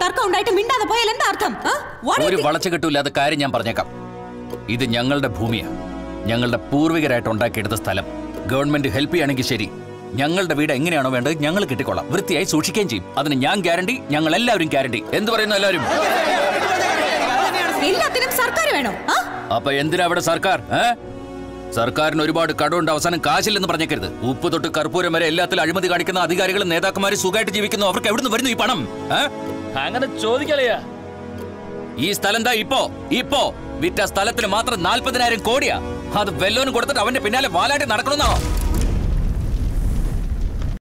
തർക്കം ഉണ്ടായിട്ട് മിണ്ടാതെ പോയാൽ എന്താ അർത്ഥം ആ? What do you ഒരു think? വളച്ചുകെട്ടുമില്ലാത്ത കാര്യം ഞാൻ പറഞ്ഞേക്കാം ഇത് ഞങ്ങളുടെ ഭൂമിയാ ഞങ്ങളുടെ പൂർവികരായിട്ട് ഉണ്ടാക്കിയെടുത്ത സ്ഥലം ഗവൺമെന്റ് ഹെൽപ്പ് ചെയ്യുകയാണെങ്കിൽ ശരി ഞങ്ങളുടെ വീട് എങ്ങനെയാണോ വേണ്ടത് ഞങ്ങൾ കിട്ടിക്കൊള്ളാം വൃത്തിയായി സൂക്ഷിക്കുകയും ചെയ്യും അതിന് ഞാൻ ഗ്യാരണ്ടി ഞങ്ങൾ എല്ലാവരും ഗ്യാരണ്ടി എന്ത് പറയുന്നു എല്ലാവരും എല്ലാത്തിനും സർക്കാർ വേണോ ആ? അപ്പൊ എന്തിനാ അവിടെ സർക്കാർ ഏ? സർക്കാരിന് ഒരുപാട് കടമുണ്ട് അവസാനം കാശില്ലെന്ന് പറഞ്ഞേക്കരുത് ഉപ്പ് തൊട്ട് കർപ്പൂരം വരെ എല്ലാത്തിലും അഴിമതി കാണിക്കുന്ന അധികാരികളും നേതാക്കന്മാരും സുഖമായിട്ട് ജീവിക്കുന്നു അവർക്ക് എവിടുന്ന് വരുന്നു ഈ പണം ഏ? അങ്ങനെ ചോദിക്കലയാ ഈ സ്ഥലം എന്താ ഇപ്പോ ഇപ്പോ വിറ്റ സ്ഥലത്തിന് മാത്രം നാൽപ്പതിനായിരം കോടിയാ അത് വെല്ലോനും കൊടുത്തിട്ട് അവന്റെ പിന്നാലെ വാലാട്ടി നടക്കണമെന്നാണോ